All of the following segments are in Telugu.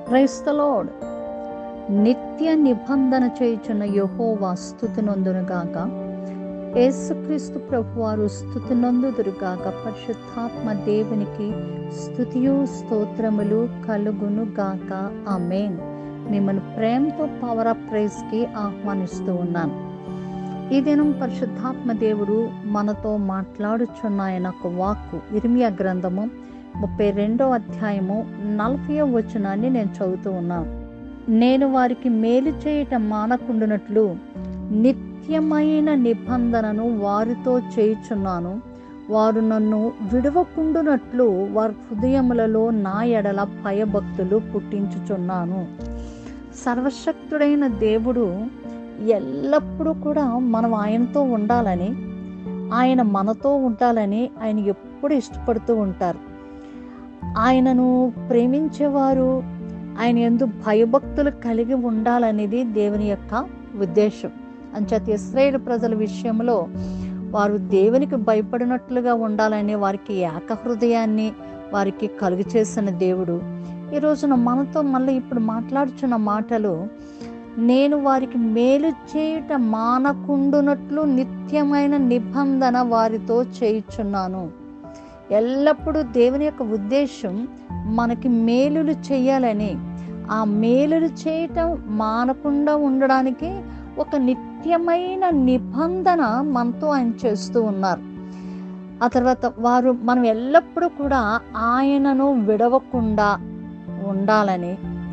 క్రైస్తలోడ్ నిత్య నిబంధన చేయుచున్న యహోవా స్థుతి నొందునుగాక యేసుక్రీస్తు ప్రభు వారు స్థుతి నొందుదురుగాక పరిశుద్ధాత్మ దేవునికి స్థుతియు స్తోత్రములు కలుగును గాక ఆమెన్ మిమ్మల్ని ప్రేమతో పవర్ ఆఫ్ ప్రైజ్కి ఆహ్వానిస్తూ ఉన్నాను ఈ దినం పరిశుద్ధాత్మ దేవుడు మనతో మాట్లాడుచున్న ఆయన ఒక వాక్కు ఇర్మియా గ్రంథము ముప్పై రెండో అధ్యాయము నలభై వచనాన్ని నేను చదువుతూ ఉన్నాను నేను వారికి మేలు చేయటం మానకుండునట్లు నిత్యమైన నిబంధనను వారితో చేయుచున్నాను వారు నన్ను విడవకుండునట్లు వారి హృదయములలో నా ఎడల భయభక్తులు పుట్టించుచున్నాను సర్వశక్తుడైన దేవుడు ఎల్లప్పుడూ కూడా మనం ఆయనతో ఉండాలని ఆయన మనతో ఉండాలని ఆయన ఎప్పుడు ఇష్టపడుతూ ఉంటారు ఆయనను ప్రేమించేవారు ఆయన ఎందు భయభక్తులు కలిగి ఉండాలనేది దేవుని యొక్క ఉద్దేశం అంచేత ఇస్రాయేల్ ప్రజల విషయంలో వారు దేవునికి భయపడినట్లుగా ఉండాలని వారికి ఏకహృదయాన్ని వారికి కలుగు చేసిన దేవుడు ఈ రోజున మనతో మళ్ళీ ఇప్పుడు మాట్లాడుచున్న మాటలు నేను వారికి మేలు చేయుట మానకుండునట్లు నిత్యమైన నిబంధన వారితో చేయుచున్నాను ఎల్లప్పుడూ దేవుని యొక్క ఉద్దేశం మనకి మేలులు చేయాలని ఆ మేలులు చేయటం మానకుండా ఉండడానికి ఒక నిత్యమైన నిబంధన మనతో ఆయన చేస్తూ ఉన్నారు ఆ తర్వాత వారు మనం ఎల్లప్పుడూ కూడా ఆయనను విడవకుండా ఉండాలని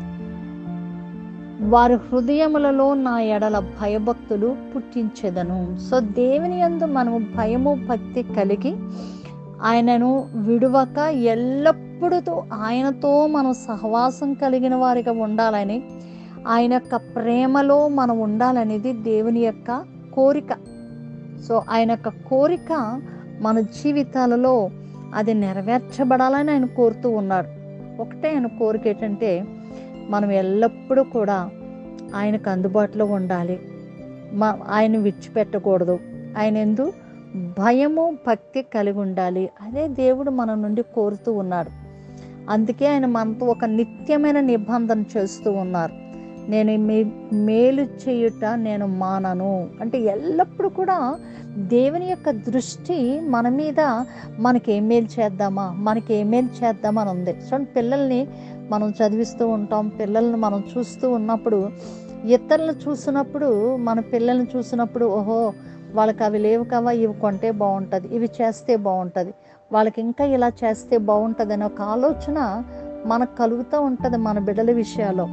వారి హృదయములలో నా ఎడల భయభక్తులు పుట్టించెదను సో దేవుని యందు మనము భయము భక్తి కలిగి ఆయనను విడువక ఎల్లప్పుడూ ఆయనతో మనం సహవాసం కలిగిన వారిగా ఉండాలని ఆయన యొక్క ప్రేమలో మనం ఉండాలనేది దేవుని యొక్క కోరిక సో ఆయన యొక్క కోరిక మన జీవితాలలో అది నెరవేర్చబడాలని ఆయన కోరుతూ ఉన్నాడు ఒకటే ఆయన కోరిక ఏంటంటే మనం ఎల్లప్పుడూ కూడా ఆయనకు అందుబాటులో ఉండాలి మా ఆయన విడిచిపెట్టకూడదు ఆయన ఎందు భయము భక్తి కలిగి ఉండాలి అదే దేవుడు మన నుండి కోరుతూ ఉన్నాడు అందుకే ఆయన మనతో ఒక నిత్యమైన నిబంధన చేస్తూ ఉన్నారు నేను మీ మేలు చేయుట నేను మానను అంటే ఎల్లప్పుడూ కూడా దేవుని యొక్క దృష్టి మన మీద మనకి ఏ మేలు చేద్దామా మనకి ఏ మేలు చేద్దామా అని ఉంది చూడండి పిల్లల్ని మనం చదివిస్తూ ఉంటాం పిల్లల్ని మనం చూస్తూ ఉన్నప్పుడు ఇతరులను చూసినప్పుడు మన పిల్లల్ని చూసినప్పుడు ఓహో వాళ్ళకి అవి లేవు కావా ఇవి కొంటే బాగుంటుంది ఇవి చేస్తే బాగుంటుంది వాళ్ళకి ఇంకా ఇలా చేస్తే బాగుంటుంది అనే ఒక ఆలోచన మనకు కలుగుతూ ఉంటుంది మన బిడ్డల విషయాల్లో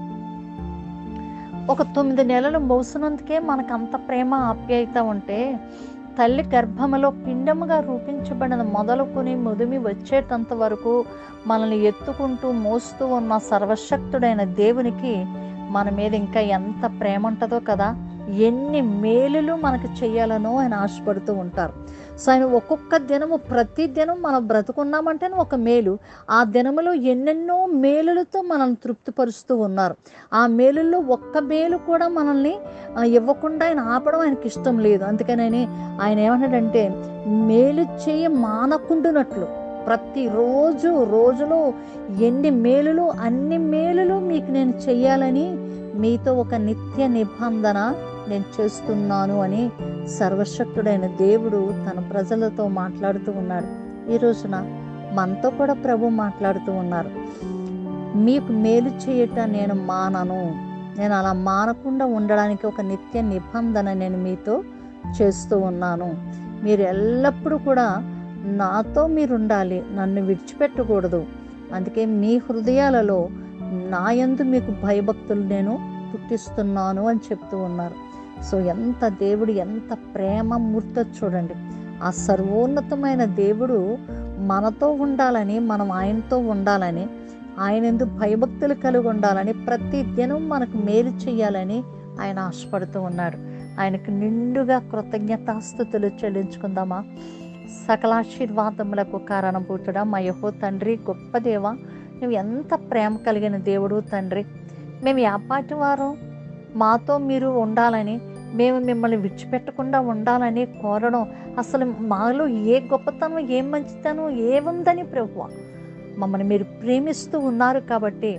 ఒక తొమ్మిది నెలలు మోసినందుకే మనకు అంత ప్రేమ ఆప్యాయత ఉంటే తల్లి గర్భములో పిండముగా రూపించబడిన మొదలుకొని ముదిమి వచ్చేటంత వరకు మనల్ని ఎత్తుకుంటూ మోస్తూ ఉన్న సర్వశక్తుడైన దేవునికి మన మీద ఇంకా ఎంత ప్రేమ ఉంటుందో కదా ఎన్ని మేలులు మనకు చేయాలనో ఆయన ఆశపడుతూ ఉంటారు సో ఆయన ఒక్కొక్క దినము ప్రతి దినం మనం బ్రతుకున్నామంటే ఒక మేలు ఆ దినములో ఎన్నెన్నో మేలులతో మనల్ని తృప్తిపరుస్తూ ఉన్నారు ఆ మేలుల్లో ఒక్క మేలు కూడా మనల్ని ఇవ్వకుండా ఆయన ఆపడం ఆయనకి ఇష్టం లేదు అందుకని ఆయన ఏమన్నాడంటే మేలు చేయ మానకుండునట్లు ప్రతిరోజు రోజులో ఎన్ని మేలులు అన్ని మేలులు మీకు నేను చెయ్యాలని మీతో ఒక నిత్య నిబంధన నేను చేస్తున్నాను అని సర్వశక్తుడైన దేవుడు తన ప్రజలతో మాట్లాడుతూ ఉన్నాడు ఈ రోజున మనతో కూడా ప్రభు మాట్లాడుతూ ఉన్నారు మీకు మేలు చేయట నేను మానను నేను అలా మానకుండా ఉండడానికి ఒక నిత్య నిబంధన నేను మీతో చేస్తూ ఉన్నాను మీరు ఎల్లప్పుడూ కూడా నాతో మీరు ఉండాలి నన్ను విడిచిపెట్టకూడదు అందుకే మీ హృదయాలలో నా యందు మీకు భయభక్తులు నేను పుట్టిస్తున్నాను అని చెప్తూ ఉన్నారు సో ఎంత దేవుడు ఎంత ప్రేమ మూర్త చూడండి ఆ సర్వోన్నతమైన దేవుడు మనతో ఉండాలని మనం ఆయనతో ఉండాలని ఆయన ఎందుకు భయభక్తులు కలిగి ఉండాలని ప్రతి దినం మనకు మేలు చేయాలని ఆయన ఆశపడుతూ ఉన్నాడు ఆయనకు నిండుగా కృతజ్ఞతాస్థుతులు చెల్లించుకుందామా సకలాశీర్వాదములకు కారణభూతుడా మా యహో తండ్రి గొప్ప దేవ నువ్వు ఎంత ప్రేమ కలిగిన దేవుడు తండ్రి మేము యాపాటి వారు మాతో మీరు ఉండాలని మేము మిమ్మల్ని విడిచిపెట్టకుండా ఉండాలని కోరడం అసలు మాలో ఏ గొప్పతనం ఏ మంచితనం ఏముందని ప్రభువ మమ్మల్ని మీరు ప్రేమిస్తూ ఉన్నారు కాబట్టి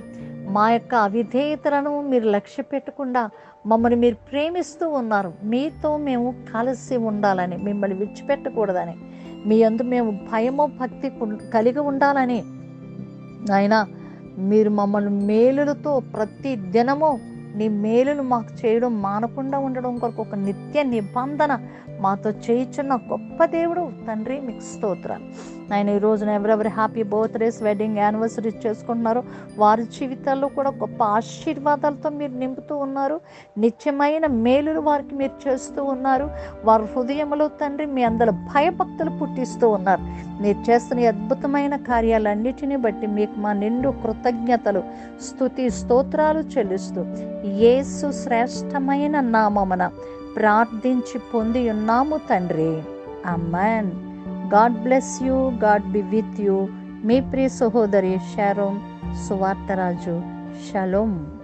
మా యొక్క అవిధేయతలను మీరు లక్ష్య పెట్టకుండా మమ్మల్ని మీరు ప్రేమిస్తూ ఉన్నారు మీతో మేము కలిసి ఉండాలని మిమ్మల్ని విడిచిపెట్టకూడదని మీ అందు మేము భయము భక్తి కు- కలిగి ఉండాలని నాయనా మీరు మమ్మల్ని మేలులతో ప్రతి దినము నీ మేలును మాకు చేయడం మానకుండా ఉండడం కొరకు ఒక నిత్య నిబంధన మాతో చేయించున్న గొప్ప దేవుడు తండ్రి మీకు స్తోత్రాలు ఆయన ఈ రోజున ఎవరెవరి హ్యాపీ బర్త్డేస్ వెడ్డింగ్ యానివర్సరీస్ చేసుకుంటున్నారో వారి జీవితాల్లో కూడా గొప్ప ఆశీర్వాదాలతో మీరు నింపుతూ ఉన్నారు నిత్యమైన మేలులు వారికి మీరు చేస్తూ ఉన్నారు వారి హృదయంలో తండ్రి మీ అందరి భయభక్తులు పుట్టిస్తూ ఉన్నారు మీరు చేస్తున్న ఈ అద్భుతమైన కార్యాలన్నిటిని బట్టి మీకు మా నిండు కృతజ్ఞతలు స్తుతి స్తోత్రాలు చెల్లిస్తూ యేసు శ్రేష్టమైన నామమున ప్రార్థించి పొంది ఉన్నాము తండ్రి అమ్మాన్ God bless you God be with you మీ ప్రియ సహోదరి షారోన్ సువార్తరాజు షలోమ్